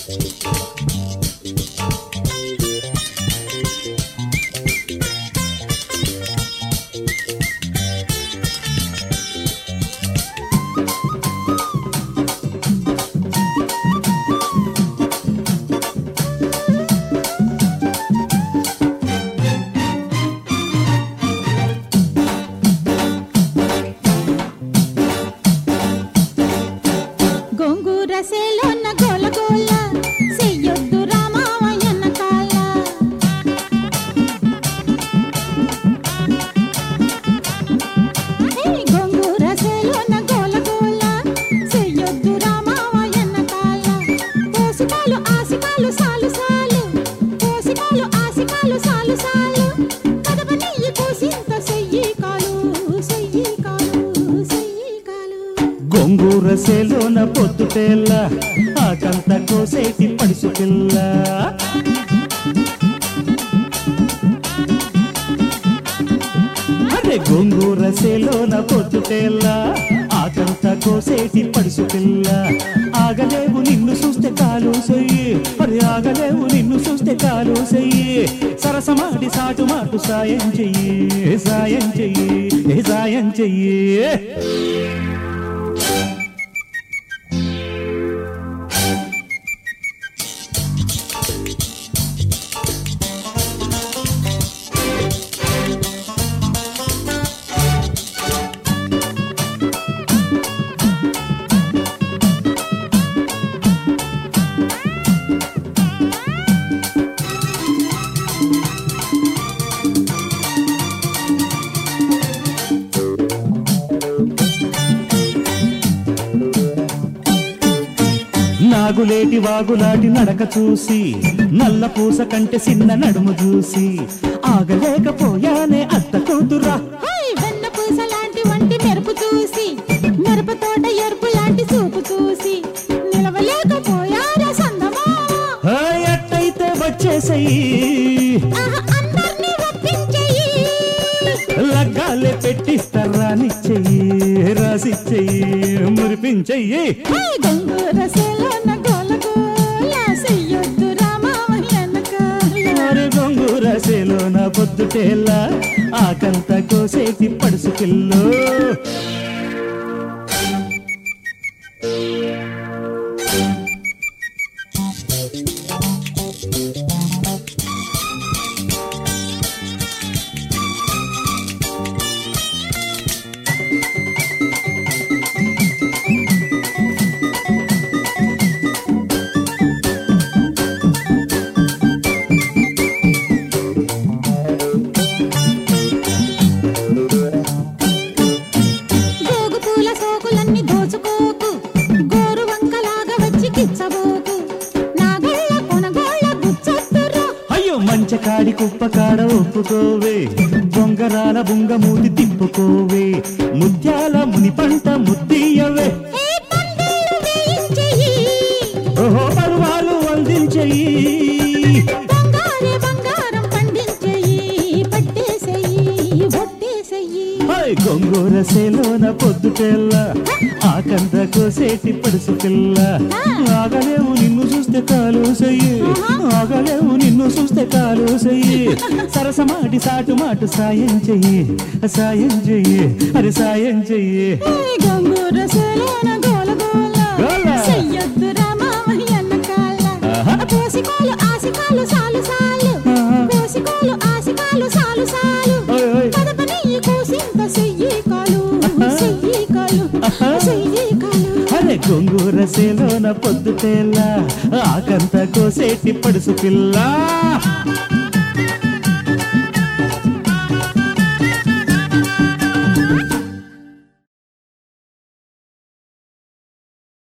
గోంగూర సేలోన గోల గోల చెయ్యొద్దు రామావయ్యన్న కాల ఏయ్ గోంగూర సేలోన గోల గోల చెయ్యొద్దు రామావయ్యన్న కాల పోసికాలు ఆసికాలు సాలు సాలు పోసికాలు ఆసికాలు సాలు సాలు కదప నెయ్యి కోసింత చెయ్యి కాలు చెయ్యి కాలు చెయ్యి కాలు గొంగూర సేలోన పొద్దుటేళ్ళ ఆకంత కోసేటి పడుసు పిల్ల అరే గొంగూర సేలోన పొద్దుటేళ్ళ ఆకంత కోసేటి పడుసు పిల్ల ఆగలేవు నిన్ను చూస్తే కాలు సొయ్యి మరి ఆగలేవు నిన్ను చూస్తే కాలు సొయ్యి సరసమాడి సాటు మాటు సాయం చెయ్యి సాయం చెయ్యి ఏ సాయం చెయ్యి నాగులేటి వాగులాటి నడక చూసి నల్ల పూస కంటే చిన్న నడుము చూసి ఆగలేకపోయానే అత్త కూతురా హై వెన్న పూస లాంటి వంటి మెరుపు చూసి మిరప తోట ఎరుపు లాంటి చూపు చూసి నిలవలేకపోయారా సందమామ హే, ఎట్టయితే వచ్చేసయి ఆహా, అందర్నీ ఒప్పించెయ్యి. లగ్గాలే పెట్టిస్తారా నిచ్చెయ్యి రాసిచ్చెయ్యి మురిపించెయ్యి హై గంగూర సేలోన గోల గోల చెయ్యొద్దు రామావయ్యన్న కాల. మరి గొంగూర సేలోన పొద్దుటేళ్ళ ఆకంత కోసేటి పడుసు పిల్లో గోగు పూల సోకులన్నీ దోచుకోకు గోరు వంకలాగా వచ్చి కిచ్చబోకు నాగళ్ళ కొనగోళ్ళ గుచ్చొద్దురా అయ్యో మంచకాడి కుప్ప కాడ ఒప్పుకోవే బొంగరాల బుంగ మూతి తిప్పుకోవే ముత్యాల ముని పంట ముద్దీయవే ఏ పందిళ్ళు వేయించెయ్యి. ఓహో పరువాలు వందించెయ్యి బంగారే బంగారం పండించెయ్యి. పట్టేసెయ్యి, ఒట్టేసెయ్యి. హాయ్ గొంగూర సేలోన పొద్దుటెల్ల ఆకంత కోసేటి పడుసు పిల్ల ఆగలేవు నిన్ను చూస్తే కాలు సయ్యి ఆగలేవు నిన్ను చూస్తే కాలు సయ్యి సరసమాటి సాటు మాటు సాయం చెయ్యి సాయం చెయ్యి అరే సాయం చెయ్యి ఏ గంగూర సేలోన గోల గోల. గోల. చెయ్యొద్దు రామావయ్యన్న కాళ్ళ. ఆహా. పోసికోలు ఆసికాలు సాలు సాలు ఆహా. పోసికోలు ఆసికాలు సాలు సాలు ఓయ్ ఓయ్. కదప నెయ్యి కోసింత చెయ్యి కాలు చెయ్యి కాలు ఆహా. చెయ్యి కాలు అరే గొంగూర సేలోన పొద్దుటేళ్ళ ఆకంత కోసేటి పడుసు పిల్ల